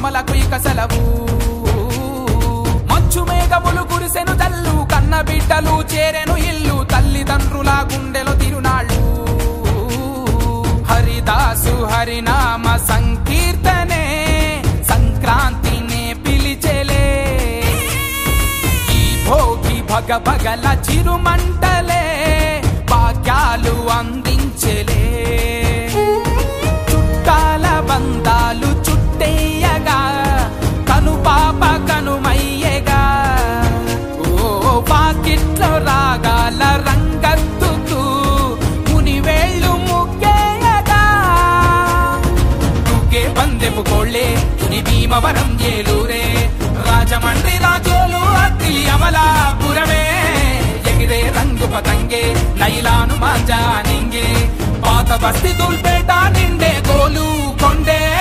మామలకు ఇక సెలవు మంచు మేఘములు కురిసెను జల్లు కన్న బిడ్డలు చేరెను ఇల్లు తల్లిదండ్రుల గుండెలో తిరునాళ్ళు హరిదాసు హరినామ సంకీర్తనే సంక్రాంతినే పిలిచెలే ఈ భోగి భగ భగల చిరుమంటలే భాగ్యాలు అందించెలే చుట్టాల బంధాలు చుట్టేయగా కను పాప కనుమయ్యగా ఓ పాకిట్లో రాగాల రంగత్తుకు మునివేళ్ళు ముగ్గేయగా తూకే పందెపు కోళ్ళే తుని భీమవరం ఏలూరే రాజమండ్రి రాజోలు అత్తిలి అమలాపురమే ఎగిరే రంగు పతంగే నైలాను మాంజా నింగే పాత బస్తి తుల్పేట నిండే గోలు కొండే